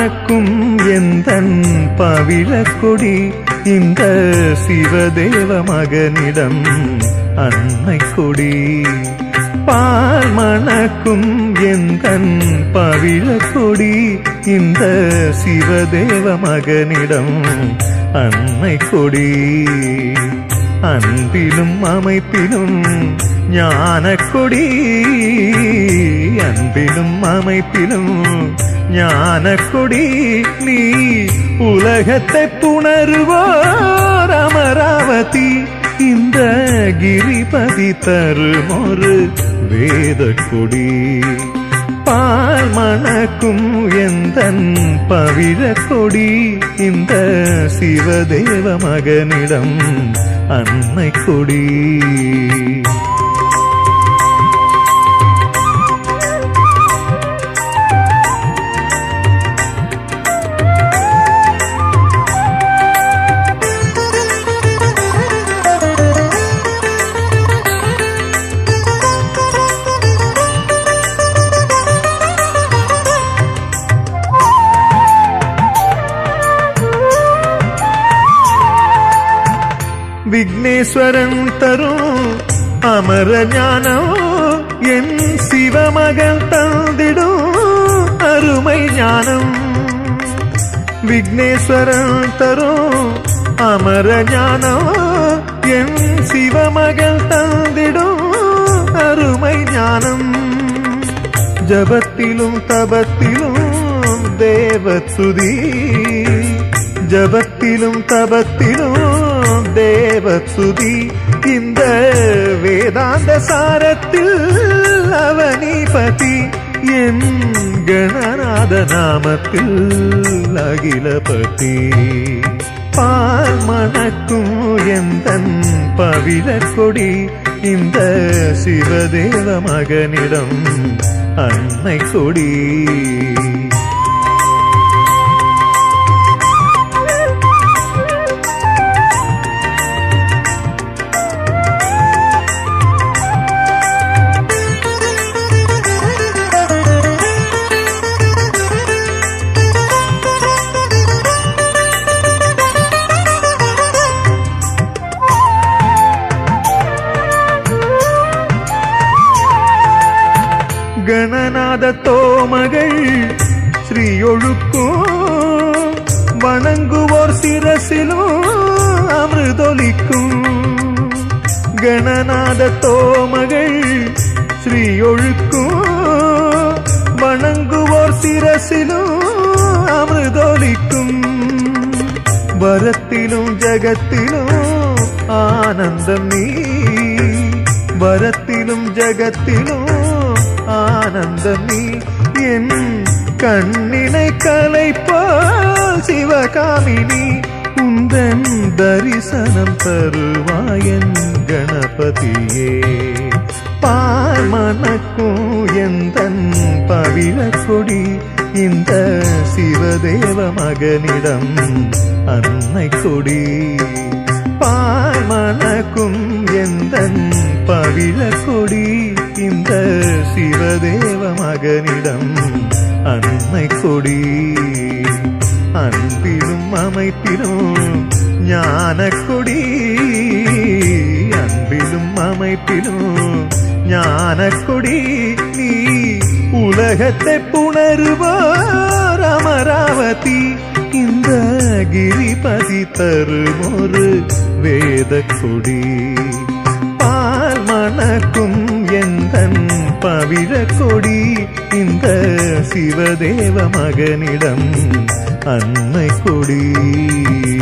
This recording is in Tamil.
மணக்கும் எந்தன் பவிழக்கொடி இந்த சிவதேவ மகனிடம் அன்னை கொடி பால் மணக்கும் எந்தன் பவிழக்கொடி இந்த சிவதேவ மகனிடம் அன்னை கொடி அன்பிலும் அமைப்பிலும் ஞான கொடி அன்பிலும் அமைப்பிலும் ஞான கொடி நீ உலகத்தை புணருவோர் அமராவதி இந்த கிரிபதி தரும் ஒரு வேத கொடி பால் மணக்கும் எந்தன் பவிழ கொடி இந்த சிவதேவ மகனிடம் அன்னை கொடி விக்னேஸ்வரன் தரும் அமர ஞானம் என் சிவமகன் தந்திடும் அருமை ஞானம் விக்னேஸ்வரன் தரும் அமர ஞானம் என் சிவமகன் தந்திடும் அருமை ஞானம் ஜபத்திலும் தபத்திலும் தேவத்துதி ஜபத்திலும் தபத்திலும் தேவத்துதி இந்த வேதாந்த சாரத்தில் அவனிபதி என் கணநாத நாமத்தில் அகிலபதி பால் மணக்கும் எந்தன் பவிழ கொடி இந்த சிவதேவ மகனிடம் அன்னை கொடி கணநாத தோமகள் ஸ்ரீயொழுக்கும் வணங்குவோர் சிரசிலும் அமிர்தொலிக்கும் கணநாத தோமகள் ஸ்ரீயொழுக்கும் வணங்குவோர் சிரசிலும் அமிர்தொலிக்கும் வரத்திலும் ஜகத்திலும் ஆனந்தம் நீ வரத்திலும் ஜகத்திலும் ஆனந்தம் நீ என் கண்ணினை கலைப்பால் சிவகாமினி உந்தன் தரிசனம் தருவாயன் கணபதியே பால் மணக்கும் எந்தன் பவிழ கொடி இந்த சிவதேவ மகனிடம் அன்னை கொடி பால் மணக்கும் எந்தன் பவிழ கொடி இந்த சிவதேவ மகனிடம் அன்னை கொடி அன்பிலும் அமைப்பிலும் ஞான கொடி அன்பிலும் அமைப்பிலும் ஞான கொடி நீ உலகத்தை புணருவோர் அமராவதி இந்த கிரிபதி தரும் ஒரு வேத கொடி பால் மணக்கும் எந்தன் பவிழ கொடி இந்த சிவதேவ மகனிடம் அன்னை கொடி